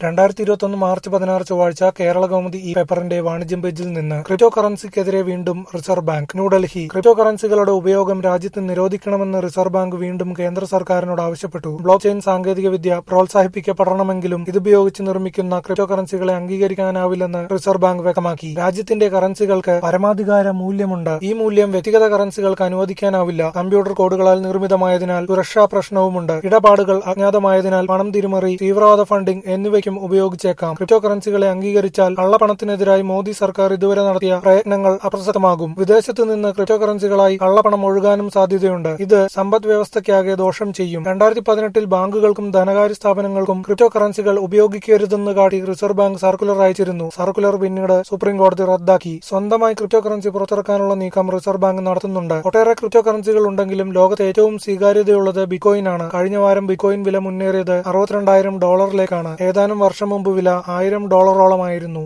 രണ്ടായിരത്തി ഇരുപത്തൊന്ന് മാർച്ച് പതിനാറ് ചൊവ്വാഴ്ച കേരള കൗമുദി ഈ പേപ്പറിന്റെ വാണിജ്യം പേജിൽ നിന്ന് ക്രിപ്റ്റോ കറൻസിക്കെതിരെ വീണ്ടും റിസർവ് ബാങ്ക് ന്യൂഡൽഹി ക്രിപ്റ്റോ കറൻസികളുടെ ഉപയോഗം രാജ്യത്ത് നിരോധിക്കണമെന്ന് റിസർവ് ബാങ്ക് വീണ്ടും കേന്ദ്ര സർക്കാരിനോട് ആവശ്യപ്പെട്ടു ബ്ലോക്ക് ചെയിൻ സാങ്കേതികവിദ്യ പ്രോത്സാഹിപ്പിക്കപ്പെടണമെങ്കിലും ഇതുപയോഗിച്ച് നിർമ്മിക്കുന്ന ക്രിപ്റ്റോ കറൻസികളെ അംഗീകരിക്കാനാവില്ലെന്ന് റിസർവ് ബാങ്ക് വ്യക്തമാക്കി രാജ്യത്തിന്റെ കറൻസികൾക്ക് പരമാധികാര മൂല്യമുണ്ട് ഈ മൂല്യം വ്യക്തിഗത കറൻസികൾക്ക് അനുവദിക്കാനാവില്ല കമ്പ്യൂട്ടർ കോഡുകളാൽ നിർമ്മിതമായതിനാൽ സുരക്ഷാ പ്രശ്നവുമുണ്ട് ഇടപാടുകൾ അജ്ഞാതമായതിനാൽ പണം തിരിമറി തീവ്രവാദ ഫണ്ടിംഗ് എന്നിവയ്ക്കും ഉപയോഗിച്ചേക്കാം ക്രിപ്റ്റോ കറൻസികളെ അംഗീകരിച്ചാൽ കള്ളപ്പണത്തിനെതിരായി മോദി സർക്കാർ ഇതുവരെ നടത്തിയ പ്രയത്നങ്ങൾ അപ്രസക്തമാകും വിദേശത്ത് നിന്ന് ക്രിപ്റ്റോ കറൻസികളായി കള്ളപ്പണം ഒഴുകാനും സാധ്യതയുണ്ട് ഇത് സമ്പദ് വ്യവസ്ഥയ്ക്കാകെ ദോഷം ചെയ്യും രണ്ടായിരത്തി പതിനെട്ടിൽ ബാങ്കുകൾക്കും ധനകാര്യ സ്ഥാപനങ്ങൾക്കും ക്രിപ്റ്റോ കറൻസികൾ ഉപയോഗിക്കരുതെന്ന് കാട്ടി റിസർവ് ബാങ്ക് സർക്കുലർ അയച്ചിരുന്നു സർക്കുലർ പിന്നീട് സുപ്രീം കോടതി റദ്ദാക്കി സ്വന്തമായി ക്രിപ്റ്റോ കറൻസി പുറത്തിറക്കാനുള്ള നീക്കം റിസർവ് ബാങ്ക് നടത്തുന്നുണ്ട് ഒട്ടേറെ ക്രിപ്റ്റോ കറൻസികൾ ഉണ്ടെങ്കിലും ലോകത്ത് ഏറ്റവും സ്വീകാര്യതയുള്ളത് ബിക്കോയിൻ ആണ് കഴിഞ്ഞ വാരം ബിക്കോയിൻ വില മുന്നേറിയത് അറുപത്തിരണ്ടായിരം ഡോളറിലേക്കാണ് ഏതാനും വർഷം മുമ്പ് വില ആയിരം ഡോളറോളമായിരുന്നു